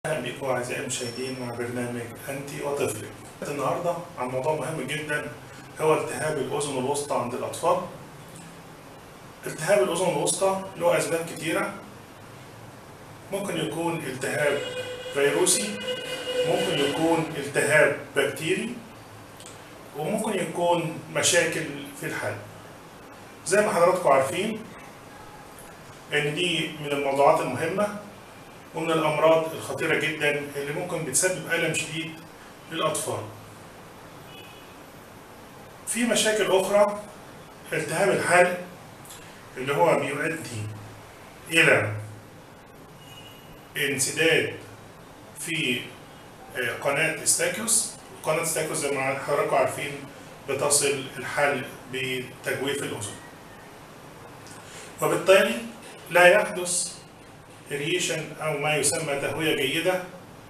اهلا بكم اعزائي المشاهدين مع برنامج انت وطفلك. النهارده عن موضوع مهم جدا هو التهاب الاذن الوسطى عند الاطفال. التهاب الاذن الوسطى له اسباب كتيره ممكن يكون التهاب فيروسي ممكن يكون التهاب بكتيري وممكن يكون مشاكل في الحلق. زي ما حضراتكم عارفين ان دي من الموضوعات المهمه ومن الامراض الخطيره جدا اللي ممكن بتسبب الم شديد للاطفال في مشاكل اخرى التهاب الحلق اللي هو بيؤدي الى انسداد في قناة استاكيوس قناة استاكيوس زي ما حضراتكم عارفين بتصل الحلق بتجويف الأذن وبالتالي لا يحدث ريشن أو ما يسمى تهوية جيدة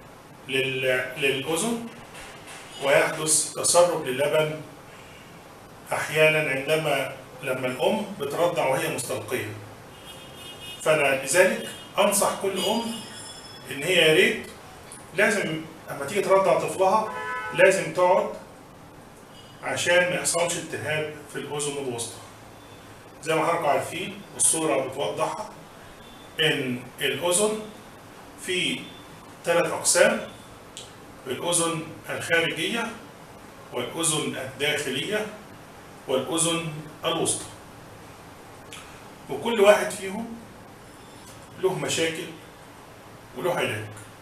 للأذن ويحدث تسرب للبن أحيانا عندما لما الأم بترضع وهي مستلقية فأنا لذلك أنصح كل أم إن هي يا ريت لازم لما تيجي ترضع طفلها لازم تقعد عشان ما يحصلش التهاب في الأذن الوسطى زي ما حضراتكم عارفين الصورة بتوضحها إن الأذن في ثلاث أقسام الأذن الخارجية والأذن الداخلية والأذن الوسطى وكل واحد فيهم له مشاكل وله علاج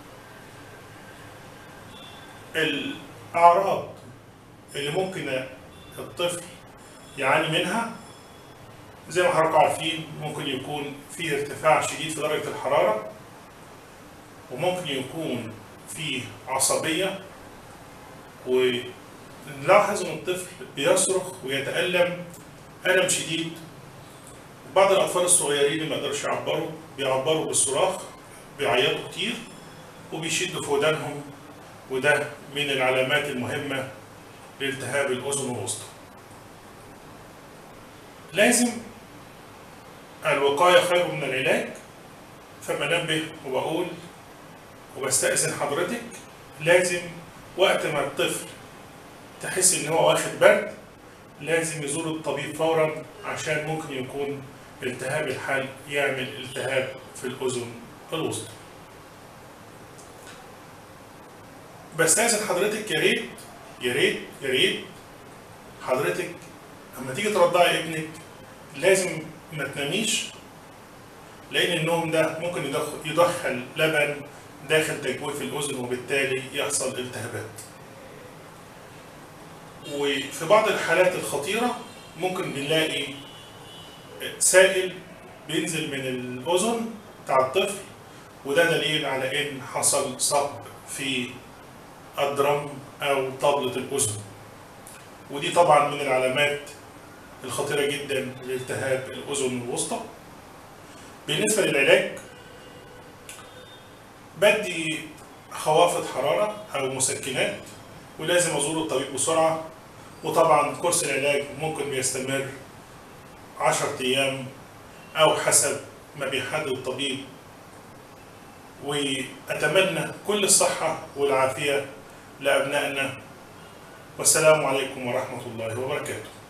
الأعراض اللي ممكن الطفل يعاني منها زي ما حضراتكم عارفين ممكن يكون فيه ارتفاع شديد في درجة الحرارة وممكن يكون فيه عصبية ونلاحظ ان الطفل بيصرخ ويتألم ألم شديد بعض الأطفال الصغيرين اللي ما يقدرش يعبروا بيعبروا بالصراخ بيعيطوا كتير وبيشدوا في ودانهم وده من العلامات المهمة لالتهاب الأذن الوسطى لازم الوقاية خير من العلاج فبنبه وبقول وبستأذن حضرتك لازم وقت ما الطفل تحس ان هو واخد برد لازم يزور الطبيب فورا عشان ممكن يكون التهاب الحلق يعمل التهاب في الأذن الوسطى بستأذن حضرتك يا ريت يا ريت يا ريت حضرتك لما تيجي ترضعي ابنك لازم ما تناميش لان النوم ده ممكن يدخل لبن داخل تجويف الاذن وبالتالي يحصل التهابات وفي بعض الحالات الخطيره ممكن بنلاقي سائل بينزل من الاذن بتاع الطفل وده دليل على ان حصل صب في الدرم او طبله الاذن ودي طبعا من العلامات الخطيرة جدا لالتهاب الأذن الوسطى بالنسبة للعلاج بدي خوافض حرارة أو مسكنات ولازم أزور الطبيب بسرعة وطبعا كورس العلاج ممكن بيستمر عشرة أيام أو حسب ما بيحدد الطبيب وأتمنى كل الصحة والعافية لأبنائنا والسلام عليكم ورحمة الله وبركاته